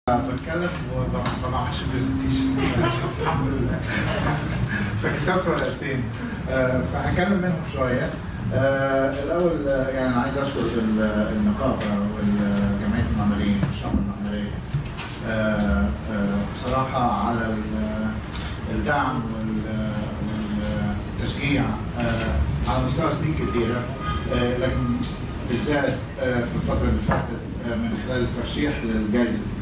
بتكلم وما بعملش برزنتيشن الحمد لله فكتبت ورقتين آه، فهكلم منهم شويه آه، الاول آه، يعني انا عايز اشكر ال- النقابه والجمعيه المعماريين والشعب المعماريه آه، آه، بصراحه على ال- الدعم وال- والتشجيع آه، على مستوى سنين كثيره آه، لكن بالذات آه، في الفتره اللي فاتت آه، من خلال الترشيح للجائزه دي.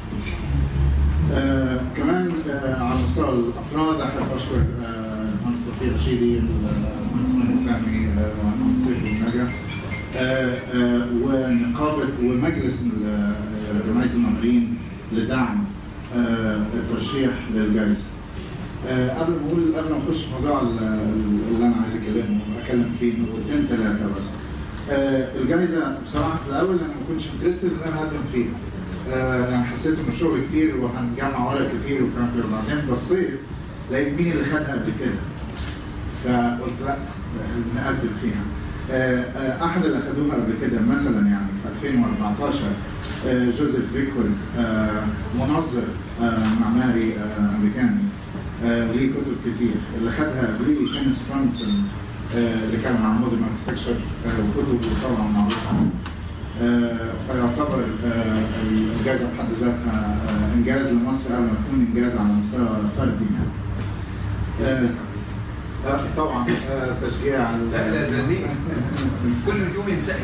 آه كمان آه على مستوى الافراد احب اشكر آه، المهندس لطفي رشيدي المهندس مهندس سامي آه، والمهندس سيف النجا آه، آه، ونقابه ومجلس ال- آه، جمعيه المعماريين لدعم آه، الترشيح للجائزه. آه، قبل ما اقول قبل ما اخش في موضوع ال- ال- اللي انا عايز اكلمه اتكلم فيه نقطتين ثلاثه بس. آه، الجائزه بصراحه في الاول انا ما كنتش انترستد ان انا اقدم فيها. آه، يعني حسيت انه شغل كتير وهنجمع ورق كتير وكلام كده بعدين بصيت لقيت مين اللي خدها قبل كده فقلت لا نقدم فيها آه، آه، احد اللي اخذوها قبل كده مثلا يعني في 2014 آه، جوزيف ريكورد آه، منظر آه، معماري آه، امريكاني آه، ليه كتب كتير اللي خدها قبلي كينيس فرانكلين آه، اللي كان مع مودرن اركتكشر وكتبه طبعا معروفه آه، فيعتبر آه، الجائزه بحد ذاتها آه، انجاز لمصر قبل ما تكون انجاز على مستوى فردي يعني. آه، آه، طبعا آه، تشجيع ال- لا لا زنيق كل يوم ينسحب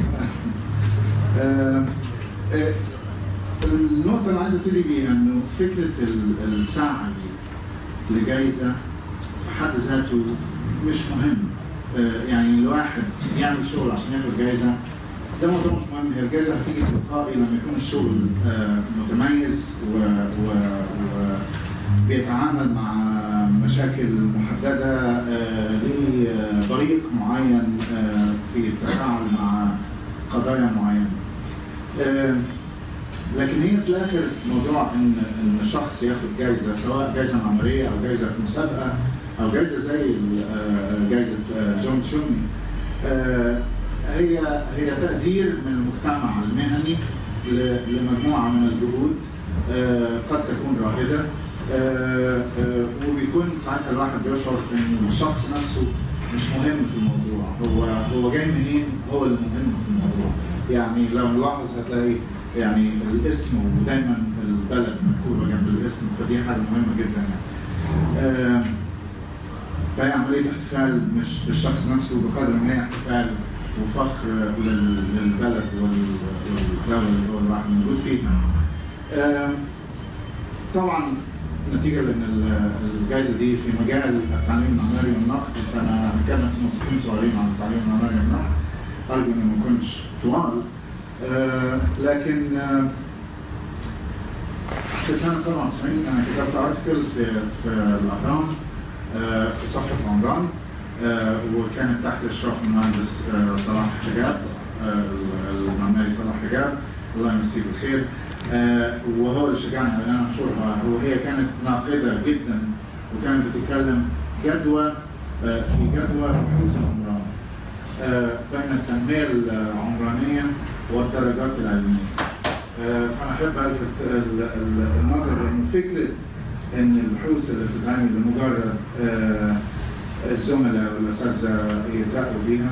آه، آه، النقطة اللي عايز ابتدي بيها انه فكرة ال- السعي لجائزة في حد ذاته مش مهم آه، يعني الواحد يعمل شغل عشان ياخد جائزة ده موضوع مش مهم هي الجائزة هتيجي تلقائي لما يكون الشغل آه، متميز و, و, و بيتعامل مع مشاكل محددة آه، ليه آه، طريق معين آه، في التفاعل مع قضايا معينة. آه، لكن هي في الاخر موضوع ان ان شخص ياخد جائزه سواء جائزه معماريه او جائزه في مسابقه او جائزه زي ال- آه، جائزه آه، جون تشومي آه، هي هي تقدير من المجتمع المهني ل- لمجموعه من الجهود آه، قد تكون رائده آه، آه، وبيكون ساعتها الواحد بيشعر ان الشخص نفسه مش مهم في الموضوع هو هو جاي منين هو اللي مهم في الموضوع يعني لو نلاحظ هتلاقي يعني الاسم ودايما البلد مكتوبه جنب الاسم فدي حاجه مهمه جدا يعني. آه، فهي عمليه احتفال مش بالشخص نفسه بقدر ما هي احتفال وفخر لل- للبلد وال- والدوله اللي هو الواحد موجود فيها. آه، طبعا نتيجه لان ال- الجائزه دي في مجال التعليم المعماري والنقد فانا هنتكلم في نقطتين صغيرين عن التعليم المعماري والنقد ارجو اني ما اكونش طوال آه، لكن آه، في سنه 97 انا كتبت ارتكل في في الاهرام آه، في صفحه العمران آه، وكانت تحت اشراف المهندس آه، صلاح حجاب آه، المعماري صلاح حجاب الله يمسيه بالخير آه، وهو اللي شجعني على ان انا انشرها وهي كانت ناقده جدا وكانت بتتكلم جدوى آه، في جدوى بحوث العمران آه، بين التنميه العمرانيه والدرجات العلميه. آه، فانا احب الفت ال- ال- النظر لان فكره ان البحوث اللي بتتعمل لمجرد آه، الزملاء والاساتذه يترقوا بيها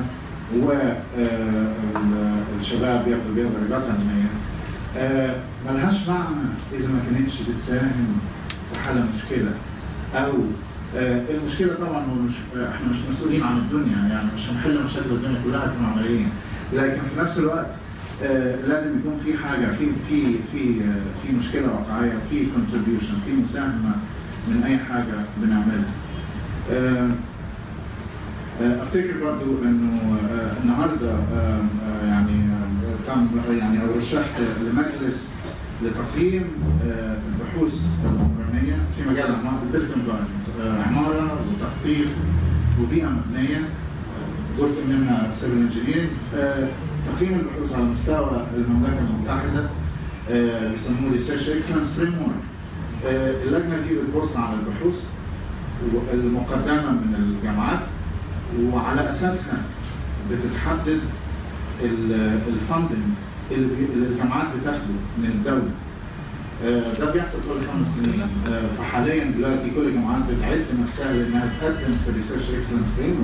والشباب ياخدوا بيها درجات علميه آه، ملهاش معنى اذا ما كانتش بتساهم في حل مشكله او آه، المشكله طبعا هو مش آه، احنا مش مسؤولين عن الدنيا يعني مش هنحل مشاكل الدنيا كلها كمعماريين لكن في نفس الوقت آه، لازم يكون في حاجه في في في آه، في مشكله واقعيه في كونتريبيوشن في مساهمه من اي حاجه بنعملها. آه، آه، افتكر برضو انه آه، النهارده آه، آه، يعني آه، تم يعني او رشحت لمجلس لتقييم آه، البحوث العمرانيه في مجال العمارة- البيلت environment، آه، عماره وتخطيط وبيئه مبنيه جزء منها سيفل انجينيرنج تقييم البحوث على مستوى المملكه المتحده آه، بيسموه ريسيرش اكسلنس فريم ورك اللجنه دي بتبص على البحوث المقدمه من الجامعات وعلى اساسها بتتحدد الفندنج اللي بي- اللي الجامعات بتاخده من الدوله آه، ده بيحصل كل خمس سنين آه، فحاليا دلوقتي كل الجامعات بتعد نفسها لانها تقدم في الريسيرش اكسلنس فريم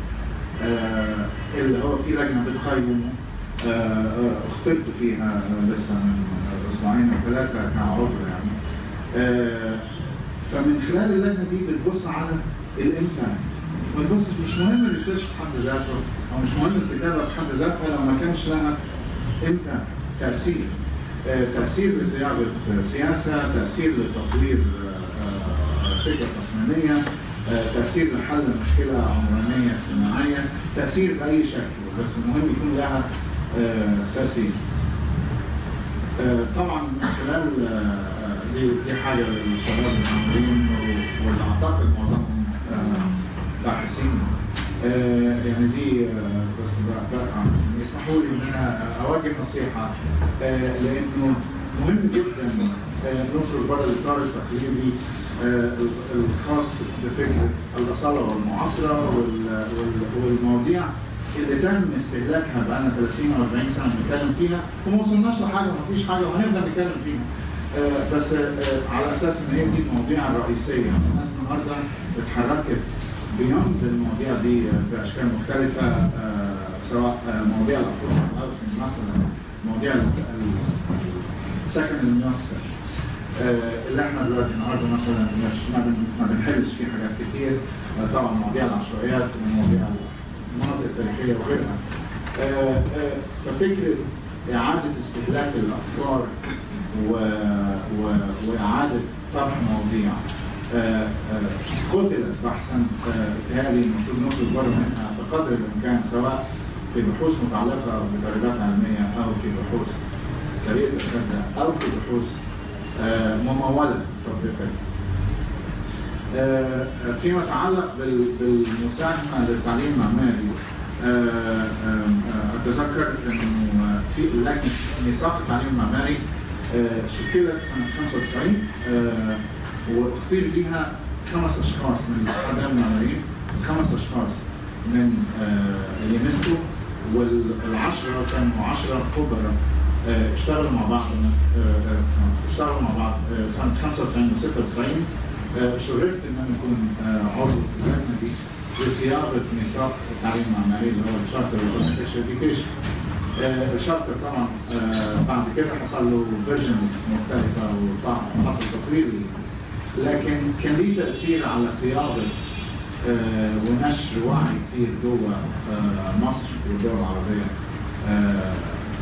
اللي هو في لجنه بتقيمه آه، آه، اخترت فيها آه، لسه من اسبوعين او ثلاثه كعضو يعني آه، فمن خلال اللجنه دي بتبص على الامباكت بتبص مش مهم الريسيرش في حد ذاته او مش مهم الكتابه في حد ذاتها لو ما كانش لها امباكت تاثير آه، تاثير لصياغه سياسه تاثير لتطوير آه، آه، فكره تصميميه آه، تاثير لحل مشكله عمرانيه اجتماعيه تاثير باي شكل بس المهم يكون لها آه، تاثير آه، طبعا من خلال آه، آه، دي دي حاجه للشباب المعمرين و- واللي اعتقد معظمهم آه، باحثين آه، يعني دي آه، بس بقى- بقى يسمحوا لي ان انا اوجه نصيحه آه، لانه مهم جدا آه، نخرج بره الاطار التقليدي آه، الخاص بفكره الاصاله والمعاصره وال- وال- والمواضيع اللي تم استهلاكها بقالنا 30 او 40 سنه بنتكلم فيها وما وصلناش لحاجه ومفيش حاجه وهنفضل نتكلم فيها. آه، بس آه، على اساس ان هي دي المواضيع الرئيسيه، الناس النهارده اتحركت بيوند المواضيع دي آه، باشكال مختلفه آه، سواء آه، مواضيع الافراد الهاوسنج مثلا مواضيع الس- الس- السكن الميسر آه، اللي احنا دلوقتي النهارده مثلا مش ما, بن ما بنحلش فيه حاجات كتير آه، طبعا مواضيع العشوائيات ومواضيع المناطق التاريخيه وغيرها. آه، آه، ففكره اعاده استهلاك الافكار و... و... واعاده طرح مواضيع آه، آه، قتلت بحثا بتهيألي المفروض نخرج بره منها بقدر الامكان سواء في بحوث متعلقه بدرجات علميه او في بحوث طريقه الاساتذه او في بحوث آه، مموله تطبيقيه. آه، فيما يتعلق بال- بالمساهمه للتعليم المعماري آه، آم، آه، اتذكر انه في لجنه ميثاق التعليم المعماري آه، شكلت سنه 95 آه، واختير ليها خمس اشخاص من الاعلام المعماريين خمس اشخاص من آه، اليونسكو والعشره كانوا عشره خبراء آه، اشتغلوا مع بعض آه، آه، اشتغلوا مع بعض آه، سنه 95 و 96 آه، شرفت ان انا اكون آه، عضو في اللجنه دي لصياغه ميثاق التعليم المعماري اللي هو الشارتر اديوكيشن الشارتر طبعا آه، بعد كده حصل له فيرجنز مختلفه وحصل تطوير ليه لكن كان ليه تاثير على صياغه آه، ونشر وعي كتير جوه آه، مصر والدول العربيه آه،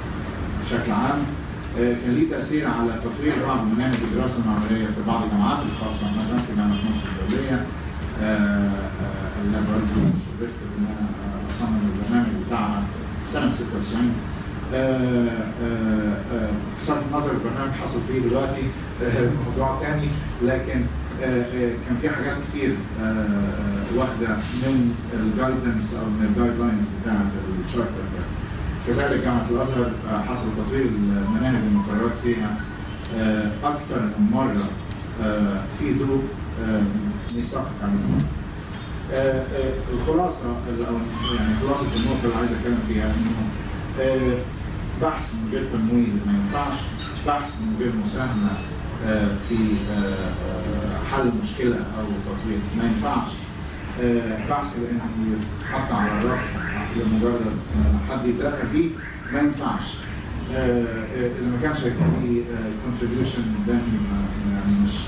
بشكل عام آه، كان ليه تاثير على تطوير بعض مناهج الدراسه المعماريه في بعض الجامعات الخاصه مثلا في جامعه مصر الدوليه آه، آه، اللي برضه شرفت ان انا آه، اصمم البرنامج بتاعها سنه 96 آه، آه، آه، بصرف النظر البرنامج حصل فيه دلوقتي آه، موضوع تاني لكن آه، آه، كان في حاجات كتير آه، آه، واخده من الجايدنس او من الجايد لاينز بتاعت الشارتر ده. كذلك جامعه الازهر آه، حصل تطوير المناهج والمقررات فيها آه، اكثر من مره آه، في ضوء آه، ميثاق التعليم. آه، آه، الخلاصه او يعني خلاصه النقطه اللي عايز اتكلم فيها انه آه، بحث من غير تمويل ما ينفعش، بحث من غير مساهمه آه، في آه، آه، حل مشكله او تطوير ما ينفعش. آه، بحث لانه يتحط على الرف لمجرد آه، حد يترقى بيه ما ينفعش. آه، آه، اذا ما كانش هيكون ليه كونتريبيوشن قدام يعني مش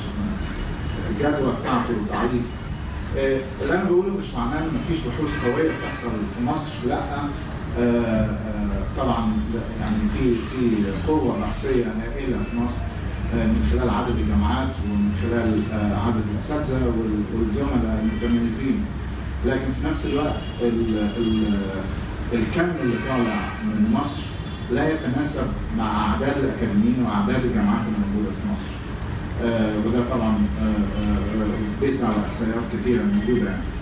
الجدوى بتاعته ضعيف آه، اللي انا بقوله مش معناه ان مفيش بحوث قويه بتحصل في مصر لا آه، آه، طبعا لا، يعني في في قوه بحثيه هائله في مصر آه، من خلال عدد الجامعات ومن خلال آه، عدد الاساتذه وال- والزملاء المتميزين لكن في نفس الوقت ال- ال- الكم اللي طالع من مصر لا يتناسب مع اعداد الاكاديميين واعداد الجامعات الموجوده في مصر. آه، وده طبعا آه، آه، بيس على احصائيات كثيره موجوده يعني.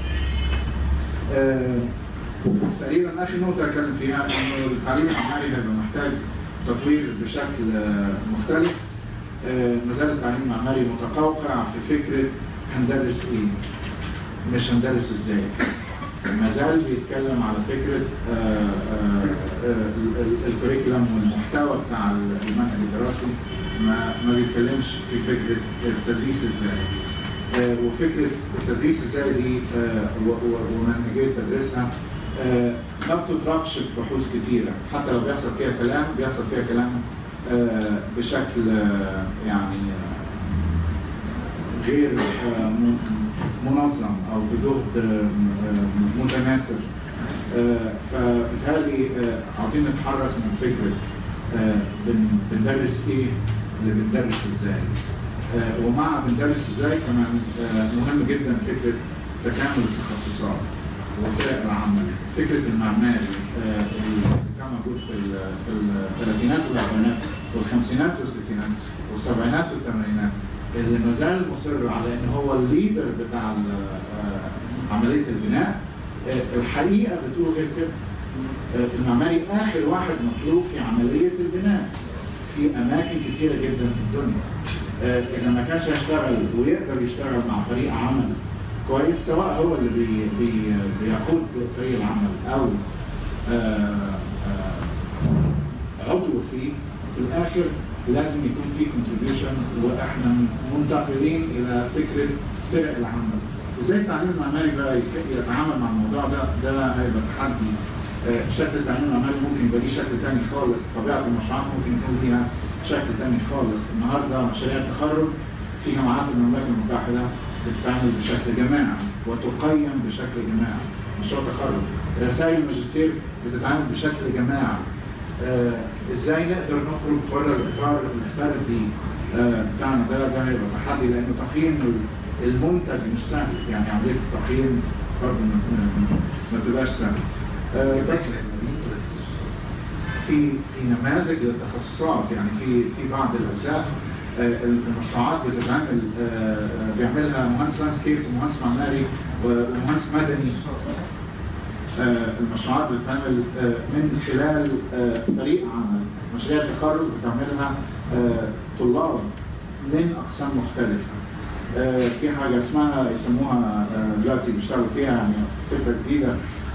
آه، تقريبا اخر نقطه اتكلم فيها انه التعليم المعماري هيبقى محتاج تطوير بشكل آه، مختلف آه، ما زال التعليم المعماري متقوقع في فكره هندرس ايه مش هندرس ازاي ما زال بيتكلم على فكره آه، آه، آه، ال- ال- الكوريكولم والمحتوى بتاع المنهج الدراسي ما ما بيتكلمش في فكره التدريس ازاي آه، وفكره التدريس ازاي دي آه، و- و- ومنهجيه تدريسها آه، ما بتطرقش في بحوث كتيره حتى لو بيحصل فيها كلام بيحصل فيها كلام آه، بشكل آه، يعني آه، غير آه، م- منظم او بجهد آه، آه، متناسب آه، فبالتالي آه، عاوزين نتحرك من فكره آه، بن- بندرس ايه اللي بندرس ازاي آه، ومع بندرس ازاي كمان آه، مهم جدا فكره تكامل التخصصات وفرق العمل فكره المعماري آه، اللي كان موجود في ال- في الثلاثينات والاربعينات والخمسينات والستينات والسبعينات والثمانينات اللي ما زال مصر على ان هو الليدر بتاع ال- آه، عمليه البناء آه، الحقيقه بتقول غير كده آه، المعماري اخر واحد مطلوب في عمليه البناء في اماكن كثيره جدا في الدنيا آه، اذا ما كانش هيشتغل ويقدر يشتغل مع فريق عمل كويس سواء هو اللي بي بي بيقود فريق العمل او آه، آه، عضو فيه في الاخر لازم يكون في كونتريبيوشن واحنا منتقلين الى فكره فرق العمل ازاي التعليم المعماري بقى يك- يتعامل مع الموضوع ده ده هيبقى تحدي آه، شكل التعليم المعماري ممكن يبقى ليه شكل تاني خالص طبيعه المشروعات ممكن يكون ليها شكل تاني خالص النهارده مشاريع التخرج في جامعات المملكه المتحده بتتعمل بشكل جماعي وتقيم بشكل جماعي مشروع تخرج رسائل الماجستير بتتعمل بشكل جماعي آه، ازاي نقدر نخرج بره الاطار الفردي آه، بتاعنا ده ده هيبقى تحدي لانه تقييم ال- المنتج مش سهل يعني عمليه التقييم برضه ما- ما- ما تبقاش سهله آه، بس في في نماذج للتخصصات يعني في في بعض الاجزاء آه، المشروعات بتتعمل آه، آه، بيعملها مهندس لاندسكيب ومهندس معماري ومهندس مدني آه، المشروعات بتتعمل آه، من خلال آه، فريق عمل مشاريع التخرج بتعملها آه، طلاب من اقسام مختلفه آه، في حاجه اسمها يسموها آه، دلوقتي بيشتغلوا فيها يعني فكره جديده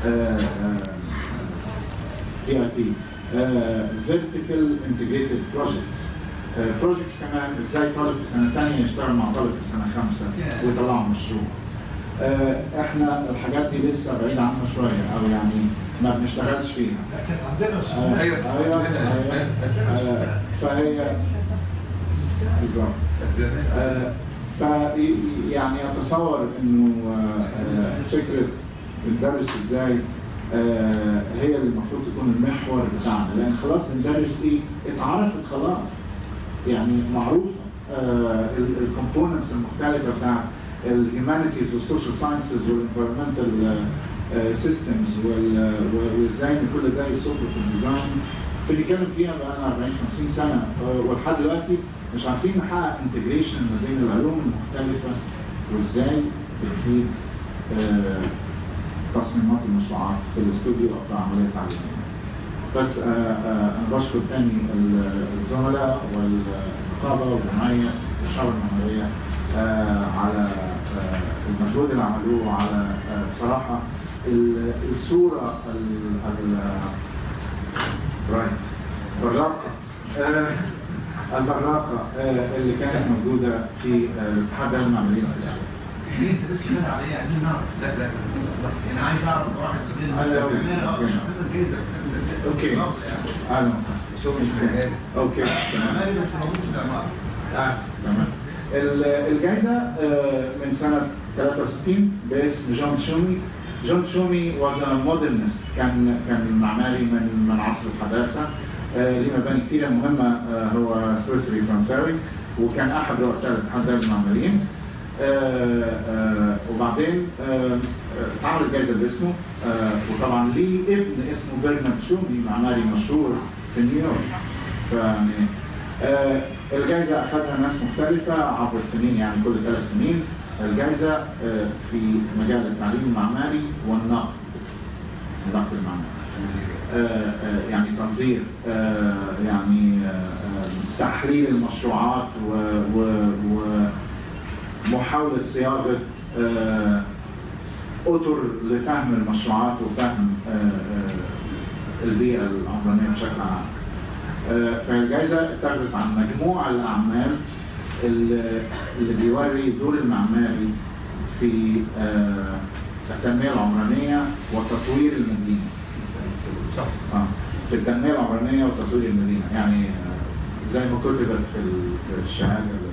في اي بي فيرتيكال انتجريتد بروجكتس بروجكتس كمان ازاي طالب في سنه ثانيه يشتغل مع طالب في سنه خمسه ويطلعوا مشروع آه، احنا الحاجات دي لسه بعيد عنها شويه او يعني ما بنشتغلش فيها كانت عندنا آه، شغل أيوة. ايوه ايوه آه، فهي بالظبط زمان آه، في يعني اتصور انه آه، آه، فكره بندرس ازاي آه، هي اللي المفروض تكون المحور بتاعنا لان خلاص بندرس ايه اتعرفت خلاص يعني معروفه الكومبوننتس المختلفه بتاع الهيومانيتيز والسوشيال ساينسز والانفيرمنتال سيستمز وازاي ان كل ده يصب في الديزاين بنتكلم فيها بقى 40 50 سنه آه، ولحد دلوقتي مش عارفين نحقق انتجريشن ما بين العلوم المختلفه وازاي بتفيد آه، تصميمات المشروعات في الاستوديو او في العمليه التعليميه. بس آه، آه، انا بشكر تاني ال- الزملاء والنقابه والجمعيه والشعب المعنويه آه، على آه، المجهود اللي عملوه على آه، بصراحه ال- الصوره ال- ال- رايت براقه آه، البراقه آه، اللي كانت موجوده في آه، الاتحاد الدولي للمعماريين في السوق. ليه انت بس كده عليه عايزين نعرف لا لا انا عايز اعرف واحد أنا أوي. غير اه اشرح لنا الجايزه أوكي. لفظ يعني اهلا وسهلا شغل شغال اوكي تمام عمالي بس موجود في العماره آه، تمام ال- الجائزة آه، من سنة 63 باسم جون تشومي جون تشومي was a modernist كان كان معماري من من عصر الحداثة آه، ليه مباني كثيرة مهمة آه، هو سويسري فرنساوي وكان أحد رؤساء الاتحاد الدولي للمعماريين آه، آه، وبعدين آه، آه، اتعملت جائزة باسمه آه، وطبعا ليه ابن اسمه برنارد شومي معماري مشهور في نيويورك فيعني آه، الجائزة أخذها ناس مختلفة عبر السنين يعني كل ثلاث سنين الجائزة آه، في مجال التعليم المعماري والنقد النقد المعماري آه، آه، يعني تنظير آه، يعني آه، آه، تحليل المشروعات و- و- ومحاولة صياغة آه، اطر لفهم المشروعات وفهم آه، آه، البيئه العمرانيه بشكل عام. آه، فالجائزه اتخذت عن مجموع الاعمال اللي اللي بيوري الدور المعماري في آه، التنميه العمرانيه وتطوير المدينه. صح آه، في التنميه العمرانيه وتطوير المدينه يعني آه، زي ما كتبت في ال- في الشهاده اللي